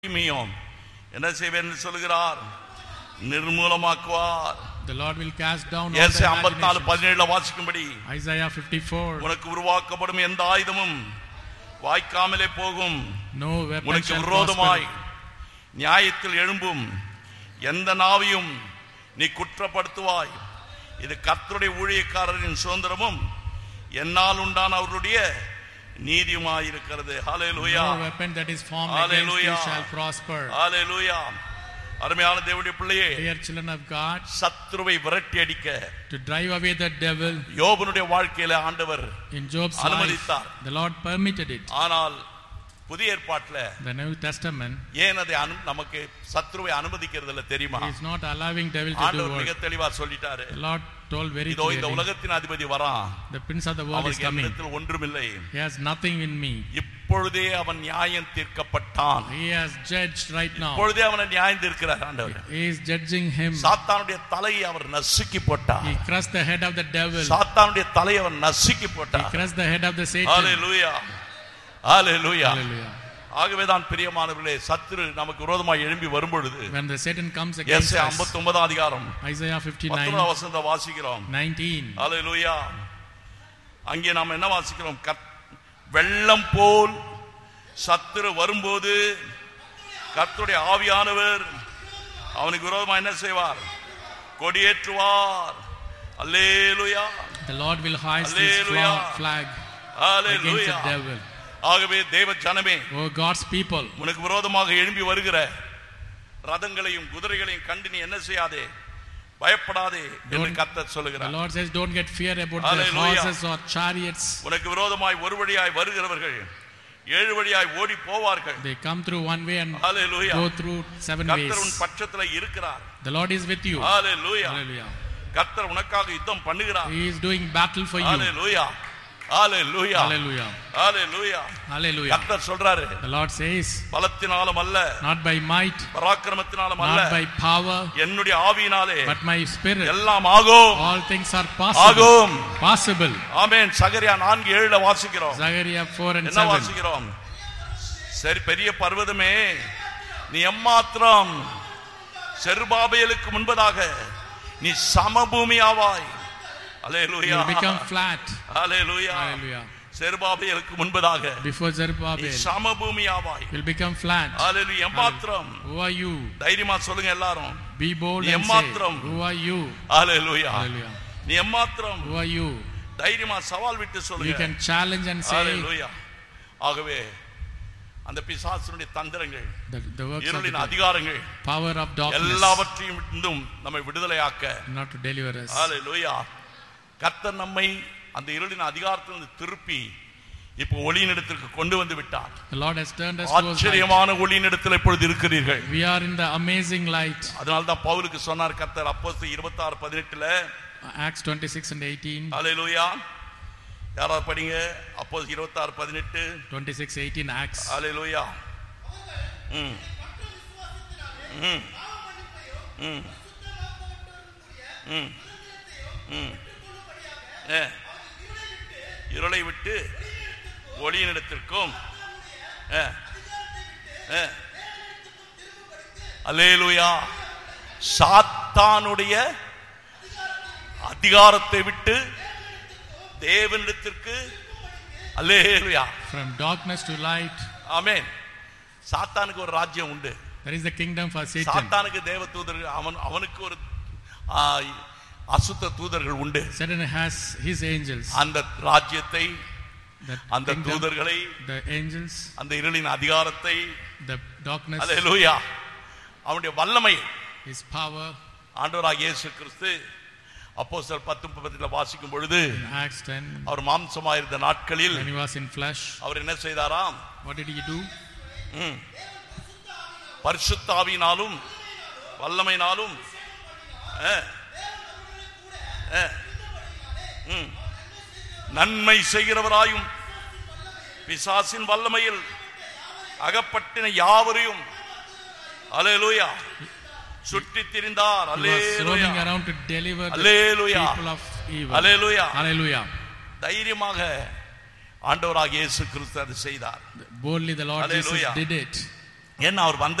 தீமையும் என்ன செய்வேன் என்று சொல்கிறார் நிர்மூலமாக்குவார் The Lord will cast down all ஏசை the ஐம்பத்தி நாலு imaginations. பதினேழுல வாசிக்கும்படி Isaiah 54. உனக்கு உருவாக்கப்படும் எந்த ஆயுதமும் வாய்க்காமலே போகும் No weapon உனக்கு shall விரோதமாய் prosper. நியாயத்தில் எழும்பும் எந்த நாவையும் நீ குற்றப்படுத்துவாய் இது கர்த்தருடைய ஊழியக்காரரின் சுதந்திரமும் என்னால் உண்டான அவருடைய நீதியுமாயிருக்கிறது ஹalleluya No weapon that is formed against you Hallelujah. shall prosper. ஹalleluya அருமையான தேவனுடைய பிள்ளையே Dear children of God, சத்துருவை விரட்டி அடிக்க to drive away the devil யோபனுடைய வாழ்க்கையில ஆண்டவர் in Job's life, அனுமதித்தார். the Lord permitted it. ஆனால் புதிய ஏற்பாட்டுல The New Testament ஏன் அதை அனு நமக்கு சத்ருவை அனுமதிக்கிறது இல்ல தெரியுமா is not allowing devil to do ஆண்டவர் மிக work. தெளிவா சொல்லிட்டாரு The Lord told very இதோ இந்த clearly, உலகத்தின் அதிபதி வரான் the prince of the world is அவனுக்கு coming. என்னிடத்தில் ஒன்றுமில்லை He has nothing in me. இப்பொழுதே அவன் நியாயம் தீர்க்கப்பட்டான் He has judged right now. இப்பொழுதே அவனை நியாயம் தீர்க்கிறார் ஆண்டவர் He is judging him. சாத்தானுடைய தலையை அவர் நசுக்கி போட்டார் He crushed the head of the devil. சாத்தானுடைய தலையை அவர் நசுக்கி He போட்டார் crushed the head of the Satan. Hallelujah hallelujah Hallelujah. ஆகவேதான் பிரியமானவர்களே சத்துரு நமக்கு விரோதமாய் எழும்பி வரும்பொழுது When the Satan comes against us us, ஐம்பத்தி ஒன்பதாம் அதிகாரம் Isaiah 59, பத்தொன்பதாம் வசனத்தை வாசிக்கிறோம் 19. ஹalleluya அங்கே நாம் என்ன வாசிக்கிறோம் கத்- வெள்ளம் போல் சத்துரு வரும்போது கர்த்தருடைய ஆவியானவர் அவனுக்கு விரோதமா என்ன செய்வார் கொடியேற்றுவார் அல்லேலுயா The Lord will hoist his Hallelujah. fla- flag against hallelujah the devil. ஆகவே தேவ ஜனமே Oh God's people, உனக்கு விரோதமாக எழும்பி வருகிற ரதங்களையும் குதிரைகளையும் கண்டு நீ என்ன செய்யாதே பயப்படாதே என்று Don't- கர்த்தர் the சொல்லுகிறார் Lord says, don't get fear about the Hallelujah. horses or chariots. உனக்கு விரோதமாய் ஒரு வழியாய் வருகிறவர்கள் ஏழு வழியாய் ஓடி போவார்கள் They come through one way and hallelujah go through seven கர்த்தர் உன் ways. பட்சத்துல இருக்கிறார் The Lord is with you. Hallelujah Hallelujah. கர்த்தர் உனக்காக யுத்தம் பண்ணுகிறார் He is doing battle for you. Hallelujah hallelujah Hallelujah. Hallelujah Hallelujah. கர்த்தர் சொல்றாரு The Lord says, பலத்தினாலும் அல்ல not by might, பராக்கிரமத்தினாலும் அல்ல not by power, என்னுடைய ஆவியினாலே but my spirit. எல்லாம் ஆகும் All things are possible. ஆகும் Possible. ஆமென் சகரியா நான்கு ஏழுல வாசிக்கிறோம் Zechariah 4 and என்ன 7. வாசிக்கிறோம் சரி பெரிய பர்வதமே நீ எம்மாத்திரம் செருபாபேலுக்கு முன்பதாக நீ சமபூமியாவாய் You hallelujah will become flat. Hallelujah Hallelujah. செருபாபேலுக்கு முன்பதாக Before நீ Zerubbabel, சமபூமியாவாய் you will become flat. அல்லேலூயா எம்மாத்திரம் Who are you? தைரியமா சொல்லுங்க எல்லாரும் Be bold நீ and say, எம்மாத்திரம்? Who are you? Hallelujah Hallelujah. நீ எம்மாத்திரம் Who are you? தைரியமா சவால் விட்டு You சொல்லுங்க can challenge and say, அல்லேலூயா ஆகவே அந்த பிசாசனுடைய தந்திரங்கள் the, the works of இருளின் the அதிகாரங்கள் power of darkness, எல்லாவற்றையும் இருந்தும் நம்மை விடுதலையாக்க not to deliver us. ஹalleluya கர்த்தர் நம்மை அந்த இருளின் அதிகாரத்திலிருந்து திருப்பி இப்போ ஒளியினிடத்திற்கு கொண்டு வந்து விட்டார் The Lord has turned us towards light. ஆச்சரியமான ஒளியினிடத்தில் இப்பொழுது இருக்கிறீர்கள் We are in the amazing light. அதனால தான் பவுலுக்கு சொன்னார் கர்த்தர் அப்போஸ்தலர் இருபத்தி ஆறு பதினெட்டுல Acts 26 and 18. ஹalleluya யாராவது படிங்க அப்போ இருபத்தி ஆறு பதினெட்டு 26, 18 Acts. ஹalleluya ம் ம் ம் ம் ம் ஏ, இருளை விட்டு ஒளியினிடத்திற்கும் ஏ, ஏ. அல்லேலூயா சாத்தானுடைய அதிகாரத்தை விட்டு தேவனிடத்திற்கு அல்லேலூயா From darkness to light, ஆமென் சாத்தானுக்கு ஒரு ராஜ்யம் உண்டு there is the kingdom for Satan. சாத்தானுக்கு தேவ தூதர்கள் அவன் அவனுக்கு ஒரு ஆ, அசுத்த தூதர்கள் உண்டு Satan has his angels. அந்த ராஜ்யத்தை The அந்த kingdom, தூதர்களை the angels, அந்த இருளின் அதிகாரத்தை the darkness, அல்லேலூயா அவனுடைய வல்லமை his power. ஆண்டவராக இயேசு கிறிஸ்து அப்போஸ்தலர் பத்து முப்பத்தில் வாசிக்கும் பொழுது In Acts 10, அவர் மாம்சமாயிருந்த நாட்களில் when he was in flesh, அவர் என்ன செய்தாராம் what did he do? ம். பரிசுத்தாவினாலும் வல்லமையினாலும் ஆ, ஆ, ம். நன்மை செய்கிறவராயும் பிசாசின் வல்லமையில் அகப்பட்டின யாவரையும் அலேலூயா சுற்றி திரிந்தார் He was roaming hallelujah around to deliver the hallelujah people of evil. Hallelujah Hallelujah. தைரியமாக ஆண்டவராக இயேசு கிறிஸ்து அதை செய்தார் Boldly the Lord Jesus Hallelujah. did it. ஏன்னா அவர் வந்த